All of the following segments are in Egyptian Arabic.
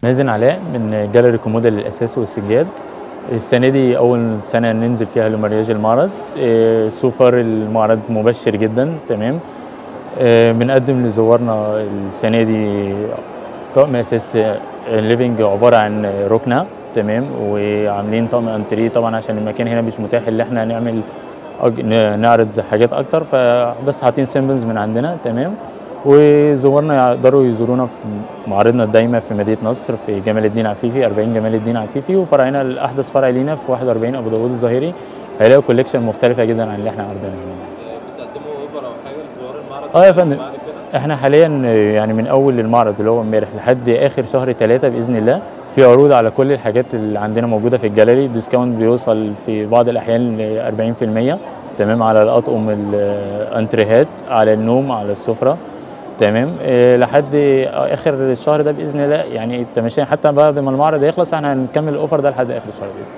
مازن علاء من جاليري كومودا للاساس والسجاد السنه دي اول سنه ننزل فيها لمرياج المعرض إيه، سو فار المعرض مبشر جدا تمام إيه، بنقدم لزوارنا السنه دي طقم اساس ليفنج عباره عن ركنه تمام وعاملين طقم انتريه طبعا عشان المكان هنا مش متاح اللي احنا نعمل أج- ن- نعرض حاجات اكتر فبس حاطين سيمبلز من عندنا تمام وزوارنا يقدروا يزورونا في معارضنا الدايمه في مدينه نصر في جمال الدين عفيفي 40 جمال الدين عفيفي وفرعنا الاحدث فرع لينا في 41 ابو داوود الظاهري هيلاقوا كوليكشن مختلفه جدا عن اللي احنا عارضينها هنا بتقدموا اوفر او حاجه لزوار المعرض اه يا فندم. بعد كده احنا حاليا يعني من اول المعرض اللي هو امبارح لحد اخر شهر ثلاثة باذن الله في عروض على كل الحاجات اللي عندنا موجوده في الجاليري ديسكاونت بيوصل في بعض الاحيان ل 40% تمام على الاطقم الانتريهات على النوم على السفره تمام إيه لحد اخر الشهر ده باذن الله يعني التماشين حتى بعد ما المعرض يخلص احنا هنكمل الاوفر ده لحد اخر الشهر باذن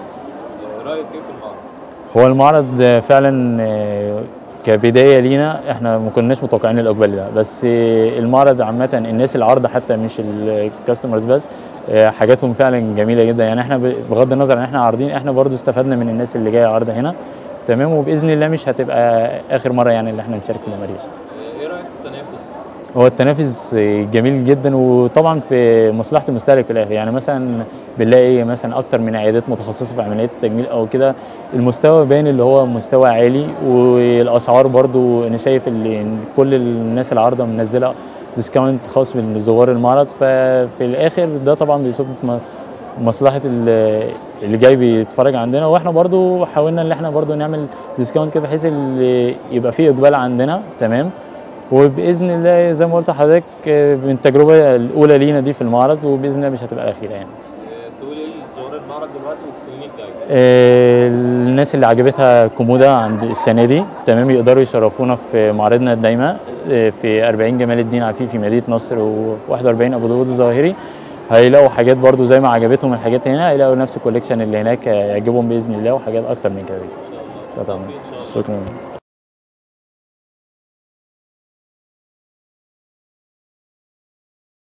الله رايك ايه في المعرض؟ هو المعرض فعلا آه، كبدايه لينا احنا ما كناش متوقعين الاقبال ده بس آه، المعرض عامه الناس اللي عارضه حتى مش الكاستمرز بس آه، حاجاتهم فعلا جميله جدا يعني احنا ب- بغض النظر ان احنا عارضين احنا برضو استفدنا من الناس اللي جايه عارضه هنا تمام وباذن الله مش هتبقى اخر مره يعني اللي احنا نشارك في المريض ايه رايك في التنافس؟ هو التنافس جميل جدا وطبعا في مصلحه المستهلك في الاخر يعني مثلا بنلاقي مثلا اكتر من عيادات متخصصه في عمليات التجميل او كده المستوى باين اللي هو مستوى عالي والاسعار برضو انا شايف اللي إن كل الناس اللي عارضه منزله ديسكاونت خاص بزوار المعرض ففي الاخر ده طبعا بيصب في م- مصلحه ال- اللي جاي بيتفرج عندنا واحنا برضو حاولنا ان احنا برضو نعمل ديسكاونت كده بحيث اللي يبقى فيه اقبال عندنا تمام وباذن الله زي ما قلت لحضرتك آه، من التجربه الاولى لينا دي في المعرض وباذن الله مش هتبقى الاخيره يعني إيه تقول ايه لزوار المعرض دلوقتي والسنين الجايه؟ آه، الناس اللي عجبتها كومودا عند السنه دي تمام يقدروا يشرفونا في معرضنا الدايمه آه، في 40 جمال الدين عفيفي مدينه نصر و41 ابو داوود الظاهري هيلاقوا حاجات برضو زي ما عجبتهم الحاجات هنا هيلاقوا نفس الكوليكشن اللي هناك آه، يعجبهم باذن الله وحاجات اكتر من كده طبعا شكرا